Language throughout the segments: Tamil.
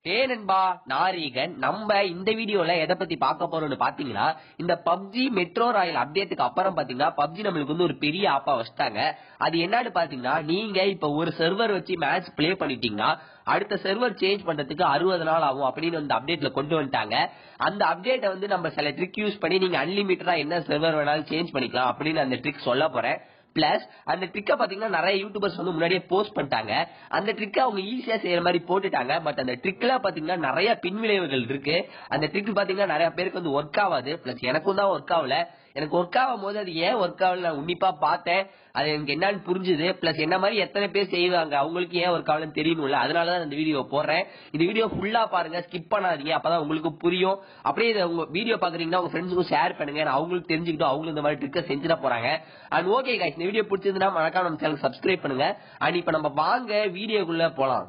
ஏ நண்பா நாரீகன் நம்ம இந்த வீடியோல எதை பத்தி பார்க்க போறோம்னு பாத்தீங்கன்னா இந்த பப்ஜி மெட்ரோ ராயல் அப்டேட்டுக்கு அப்புறம் பாத்தீங்கன்னா பப்ஜி நம்மளுக்கு வந்து ஒரு பெரிய ஆப்பா வச்சிட்டாங்க அது என்னன்னு பாத்தீங்கன்னா நீங்க இப்ப ஒரு சர்வர் வச்சு மேட்ச் ப்ளே பண்ணிட்டீங்கன்னா அடுத்த சர்வர் சேஞ்ச் பண்றதுக்கு அறுபது நாள் ஆகும் அப்படின்னு அந்த அப்டேட்ல கொண்டு வந்துட்டாங்க அந்த அப்டேட்டை வந்து நம்ம சில ட்ரிக் யூஸ் பண்ணி நீங்க அன்லிமிட்டடா என்ன சர்வர் வேணாலும் சேஞ்ச் பண்ணிக்கலாம் அப்படின்னு அந்த ட்ரிக் சொல்ல போறேன் பிளஸ் அந்த ட்ரிக்கை பாத்தீங்கன்னா நிறைய யூடியூபர்ஸ் வந்து முன்னாடியே போஸ்ட் பண்ணிட்டாங்க அந்த ட்ரிக்கை அவங்க ஈஸியா செய்யற மாதிரி போட்டுட்டாங்க பட் அந்த ட்ரிக்ல பாத்தீங்கன்னா நிறைய பின்விளைவுகள் இருக்கு அந்த ட்ரிக் பாத்தீங்கன்னா நிறைய பேருக்கு வந்து ஒர்க் ஆகாது பிளஸ் எனக்கும் தான் ஒர்க் ஆகல எனக்கு ஒர்க் ஆகும் போது அது ஏன் ஒர்க் ஆகல நான் உன்னிப்பா பார்த்தேன் அது எனக்கு என்னன்னு புரிஞ்சுது பிளஸ் என்ன மாதிரி எத்தனை பேர் செய்வாங்க அவங்களுக்கு ஏன் ஒர்க் ஆகலன்னு தெரியணும்ல அதனாலதான் இந்த வீடியோ போடுறேன் இந்த வீடியோ ஃபுல்லா பாருங்க ஸ்கிப் பண்ணாதீங்க அப்பதான் உங்களுக்கு புரியும் அப்படியே இதை உங்க வீடியோ பாக்குறீங்கன்னா உங்க ஃப்ரெண்ட்ஸுக்கும் ஷேர் பண்ணுங்க நான் அவங்களுக்கு தெரிஞ்சுக்கிட்டோம் அவங்களும் இந்த மாதிரி ட்ரிக்கை செஞ்சுட போறாங்க அண்ட் ஓகே guys இந்த வீடியோ பிடிச்சிருந்தா மறக்காம நம்ம சேனல் சப்ஸ்கிரைப் பண்ணுங்க அண்ட் இப்ப நம்ம வாங்க வீடியோக்குள்ள போலாம்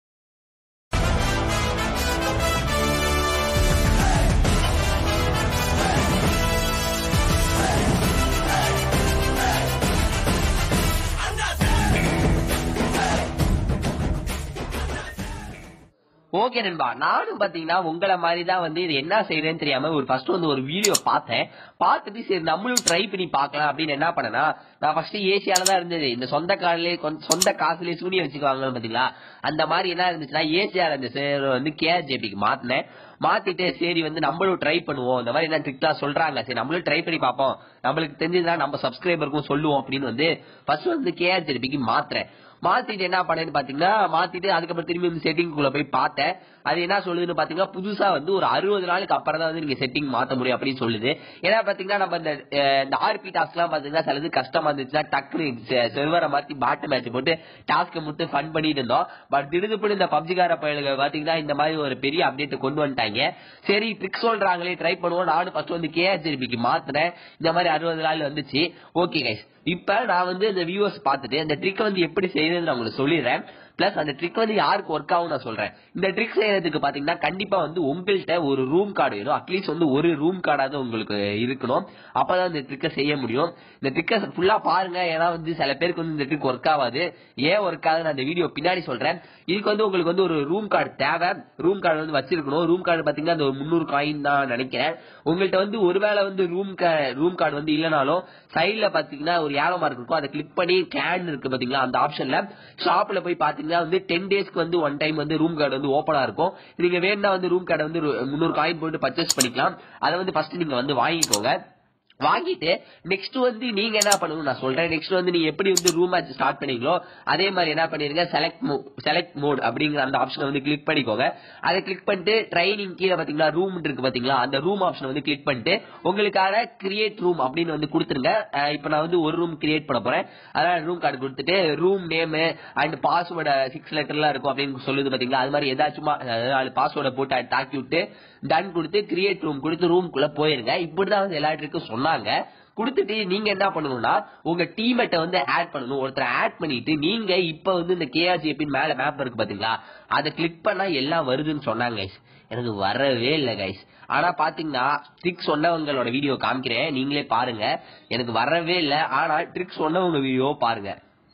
ஓகே நண்பா நானும் பாத்தீங்கன்னா உங்களை மாதிரி தான் வந்து இது என்ன செய்யறேன்னு தெரியாம ஒரு ஃபர்ஸ்ட் வந்து ஒரு வீடியோ பார்த்தேன் பார்த்துட்டு சரி நம்மளும் ட்ரை பண்ணி பார்க்கலாம் அப்படின்னு என்ன பண்ணனா நான் ஃபர்ஸ்ட் ஏசியால தான் இருந்தது இந்த சொந்த காலிலே சொந்த காசுலயே சூனிய வச்சுக்குவாங்க பாத்தீங்களா அந்த மாதிரி என்ன இருந்துச்சுன்னா ஏசியால இருந்த server வந்து கேஆர்ஜேபிக்கு மாத்தினேன் மாத்திட்டு சரி வந்து நம்மளும் ட்ரை பண்ணுவோம் இந்த மாதிரி என்ன ட்ரிக்லாம் சொல்றாங்க சரி நம்மளும் ட்ரை பண்ணி பார்ப்போம் நம்மளுக்கு தெரிஞ்சதுன்னா நம்ம சப்ஸ்கிரைபருக்கும் சொல்லுவோம் அப்படின்னு வந்து ஃபர்ஸ்ட் வந்து கேஆர்ஜேபிக்கு மாத்துறேன் மாத்திட்டு என்ன பண்ணேன்னு பாத்தீங்கன்னா மாத்திட்டு அதுக்கப்புறம் திரும்பி வந்து செட்டிங் குள்ள போய் பார்த்தேன் அது என்ன சொல்லுதுன்னு பாத்தீங்கன்னா புதுசா வந்து ஒரு அறுபது நாளுக்கு அப்புறம் தான் வந்து நீங்க செட்டிங் மாத்த முடியும் அப்படின்னு சொல்லுது ஏன்னா பாத்தீங்கன்னா நம்ம இந்த அஹ், இந்த ஆர்பி டாஸ்க் எல்லாம் பாத்தீங்கன்னா சிலது கஷ்டமா இருந்துச்சுன்னா டக்குனு செர்வரை மாத்தி பாட்டு மேட்ச் போட்டு டாஸ்க் மட்டும் ஃபன் பண்ணிட்டு இருந்தோம் பட் திடுதுப்புன்னு இந்த பப்ஜிகார பயலுங்க பாத்தீங்கன்னா இந்த மாதிரி ஒரு பெரிய அப்டேட் கொண்டு வந்துட்டாங்க சரி ட்ரிக் சொல்றாங்களே ட்ரை பண்ணுவோம் நானும் ஃபர்ஸ்ட் வந்து கேஆர்ஜிபிக்கு மாத்தினேன் இந்த மாதிரி அறுபது நாள் வந்துச்சு ஓகே கைஸ் இப்ப நான் வந்து இந்த வியூவர்ஸ் பார்த்துட்டு அந்த ட்ரிக் வந்து எப்படி செய்யறதுன்னு நான் உங்களுக்கு சொல்லிடுறேன் பிளஸ் அந்த ட்ரிக் வந்து யாருக்கு ஒர்க் ஆகும் நான் சொல்றேன் இந்த ட்ரிக் செய்யறதுக்கு பாத்தீங்கன்னா கண்டிப்பா வந்து உங்கள்கிட்ட ஒரு ரூம் கார்டு வேணும் அட்லீஸ்ட் வந்து ஒரு ரூம் கார்டாவது உங்களுக்கு இருக்கணும் அப்பதான் இந்த ட்ரிக்கை செய்ய முடியும் இந்த ட்ரிக்கை ஃபுல்லா பாருங்க ஏன்னா வந்து சில பேருக்கு வந்து இந்த ட்ரிக் ஒர்க் ஆகாது ஏன் ஒர்க் ஆகுது நான் இந்த வீடியோ பின்னாடி சொல்றேன் இதுக்கு வந்து உங்களுக்கு வந்து ஒரு ரூம் கார்டு தேவை ரூம் கார்டு வந்து வச்சிருக்கணும் ரூம் கார்டு பாத்தீங்கன்னா அந்த ஒரு முந்நூறு காயின் தான் நினைக்கிறேன் உங்கள்கிட்ட வந்து ஒருவேளை வந்து ரூம் ரூம் கார்டு வந்து இல்லனாலும் சைடுல பாத்தீங்கன்னா ஒரு ஏரோ மார்க் இருக்கும் அதை கிளிக் பண்ணி கேன் இருக்கு பாத்தீங்களா அந்த ஆப்ஷன்ல ஷாப்ல போய் பாத்தீங்கன்னா வந்து டென் டேஸ்க்கு வந்து ஒன் டைம் வந்து ரூம் கார்டு வந்து ஓப்பனா இருக்கும் நீங்க வேணா வந்து ரூம் கார்டை வந்து ஒரு முந்நூறு காயின் போட்டு பர்ச்சேஸ் பண்ணிக்கலாம் அதை வந்து ஃபர்ஸ்ட் நீங்க வந்து வாங்கிக்கோங்க வாங்கிட்டு நெக்ஸ்ட் வந்து நீங்க என்ன பண்ணணும் நான் சொல்றேன் நெக்ஸ்ட் வந்து நீங்க எப்படி வந்து ரூம் மேட்ச் ஸ்டார்ட் பண்ணீங்களோ அதே மாதிரி என்ன பண்ணிருங்க செலக்ட் செலக்ட் மோட் அப்படிங்கிற அந்த ஆப்ஷனை வந்து கிளிக் பண்ணிக்கோங்க அதை கிளிக் பண்ணிட்டு ட்ரைனிங் கீழே பாத்தீங்களா ரூம் இருக்கு பாத்தீங்களா அந்த ரூம் ஆப்ஷனை வந்து கிளிக் பண்ணிட்டு உங்களுக்கான கிரியேட் ரூம் அப்படின்னு வந்து கொடுத்துருங்க அஹ் இப்ப நான் வந்து ஒரு ரூம் கிரியேட் பண்ண போறேன் அதனால ரூம் கார்டு கொடுத்துட்டு room name and password six லெட்டர்லாம் இருக்கும் அப்படின்னு சொல்லுது பாத்தீங்களா அது மாதிரி ஏதாச்சும் பாஸ்வேர்டை போட்டு தாக்கி விட்டு டன் கொடுத்து கிரியேட் ரூம் கொடுத்து ரூம்குள்ள போயிருங்க இப்படிதான் வந்து எல்லா ட்ரிக்கும் சொன்னாங்க கொடுத்துட்டு நீங்க என்ன பண்ணணும்னா உங்க டீமேட்டை வந்து ஆட் பண்ணணும் ஒருத்தரை ஆட் பண்ணிட்டு நீங்க இப்ப வந்து இந்த கேஆர்ஜிபின் மேல மேப் இருக்கு பாத்தீங்களா அதை கிளிக் பண்ணா எல்லாம் வருதுன்னு சொன்னாங்க guys. எனக்கு வரவே இல்லை கைஸ் ஆனா பாத்தீங்கன்னா ட்ரிக் சொன்னவங்களோட வீடியோ காமிக்கிறேன் நீங்களே பாருங்க எனக்கு வரவே இல்லை ஆனா ட்ரிக் சொன்னவங்க வீடியோ பாருங்க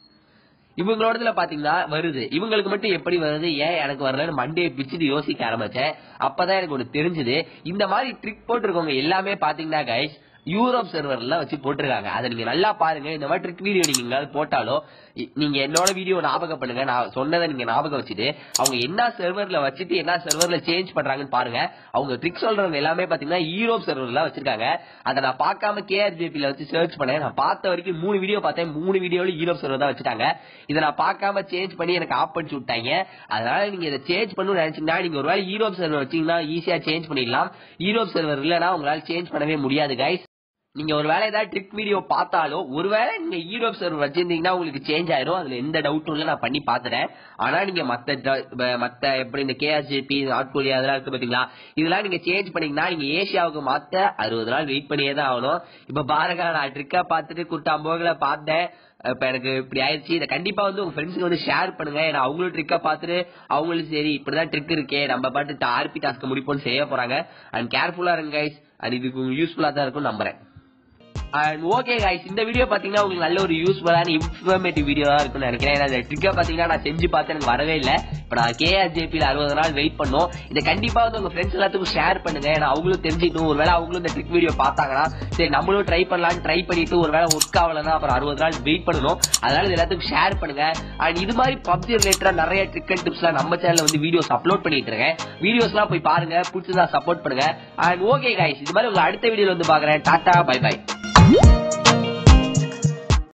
இவங்களோடதுல பாத்தீங்கன்னா வருது இவங்களுக்கு மட்டும் எப்படி வருது ஏன் எனக்கு வரலன்னு மண்டே பிச்சுட்டு யோசிக்க ஆரம்பிச்சேன் அப்பதான் எனக்கு ஒண்ணு தெரிஞ்சது இந்த மாதிரி ட்ரிக் போட்டிருக்கவங்க எல்லாமே பாத்தீங்கன்னா கைஸ் யூரோப் சர்வர்ல வச்சு போட்டிருக்காங்க அதை நீங்க நல்லா பாருங்க இந்த மாதிரி ட்ரிக் வீடியோ நீங்க எங்கேயாவது போட்டாலோ இ- நீங்க என்னோட வீடியோ ஞாபகம் பண்ணுங்க நான் சொன்னதை நீங்க ஞாபகம் வச்சுட்டு அவங்க என்ன சர்வர்ல வச்சுட்டு என்ன சர்வர்ல சேஞ்ச் பண்றாங்கன்னு பாருங்க அவங்க ட்ரிக் சொல்றவங்க எல்லாமே பாத்தீங்கன்னா யூரோப் சர்வர்ல வச்சிருக்காங்க அதை நான் பார்க்காம கேஆர்ஜிபில வச்சு சர்ச் பண்ணேன் நான் பார்த்த வரைக்கும் மூணு வீடியோ பார்த்தேன் மூணு வீடியோல யூரோப் சர்வர் தான் வச்சுட்டாங்க இதை நான் பார்க்காம சேஞ்ச் பண்ணி எனக்கு ஆப் பண்ணி விட்டாங்க அதனால நீங்க இதை சேஞ்ச் பண்ணணும்னு நினைச்சீங்கன்னா நீங்க ஒருவேளை யூரோப் சர்வர் வச்சீங்கன்னா ஈஸியா சேஞ்ச் பண்ணிடலாம் யூரோப் சர்வர் இல்லைன்னா உங்களால சேஞ்ச் பண்ணவே முடியாது கைஸ் நீங்க ஒருவேளை ஏதாவது ட்ரிக் வீடியோ பார்த்தாலோ ஒருவேளை நீங்க யூரோப் சர்வர் வச்சிருந்தீங்கன்னா உங்களுக்கு சேஞ்ச் ஆயிரும் அதுல எந்த டவுட்டும் இல்ல நான் பண்ணி பாத்துறேன் ஆனா நீங்க மத்த ட- ப- மத்த எப்படி இந்த கேஆர்ஜிபி நாட்கோலி அதெல்லாம் இருக்கு பாத்தீங்களா இதெல்லாம் நீங்க சேஞ்ச் பண்ணீங்கன்னா நீங்க ஏசியாவுக்கு மாத்த அறுபது நாள் வெயிட் பண்ணியே தான் ஆகணும் இப்ப பாருங்க நான் ட்ரிக்கா பார்த்துட்டு குட்ட அம்போகளை பார்த்தேன் இப்ப எனக்கு இப்படி ஆயிடுச்சு இதை கண்டிப்பா வந்து உங்க ஃப்ரெண்ட்ஸ்க்கு வந்து ஷேர் பண்ணுங்க ஏன்னா அவங்களும் ட்ரிக்கா பார்த்துட்டு அவங்களும் சரி இப்படிதான் ட்ரிக் இருக்கே நம்ம பாட்டு ஆர்பி டாஸ்க் முடிப்போம்னு செய்ய போறாங்க அண்ட் கேர்ஃபுல்லா இருங்க கைஸ் அண்ட் இதுக்கு யூஸ்ஃபுல்லா தான் இருக்கும் நம்புறேன் அண்ட் ஓகே guys இந்த வீடியோ பாத்தீங்கன்னா உங்களுக்கு நல்ல ஒரு யூஸ்ஃபுல்லான இன்ஃபர்மேட்டிவ் வீடியோ தான் இருக்கும்னு நினைக்கிறேன் ஏன்னா இந்த ட்ரிக்கை பாத்தீங்கன்னா நான் செஞ்சு பார்த்து எனக்கு வரவே இல்லை இப்போ நான் கேஆர்ஜேபியில் அறுபது நாள் வெயிட் பண்ணோம் இதை கண்டிப்பா வந்து உங்க ஃப்ரெண்ட்ஸ் எல்லாத்துக்கும் ஷேர் பண்ணுங்க ஏன்னா அவங்களும் தெரிஞ்சுக்கணும் ஒருவேளை அவங்களும் இந்த ட்ரிக் வீடியோ பார்த்தாங்கன்னா சரி நம்மளும் ட்ரை பண்ணலாம்னு ட்ரை பண்ணிட்டு ஒருவேளை ஒர்க் ஆகலன்னா அப்புறம் அறுபது நாள் வெயிட் பண்ணணும் அதனால இது எல்லாத்துக்கும் ஷேர் பண்ணுங்க அண்ட் இது மாதிரி பப்ஜி ரிலேட்டடா நிறைய ட்ரிக் அண்ட் டிப்ஸ்லாம் நம்ம சேனல்ல வந்து வீடியோஸ் அப்லோட் பண்ணிட்டு இருக்கேன் வீடியோஸ்லாம் போய் பாருங்க பிடிச்சதா சப்போர்ட் பண்ணுங்க அண்ட் ஓகே கைஸ் இது மாதிரி உங்களை அடுத்த வீடியோல வந்து பாக்குறேன் டாடா பை பை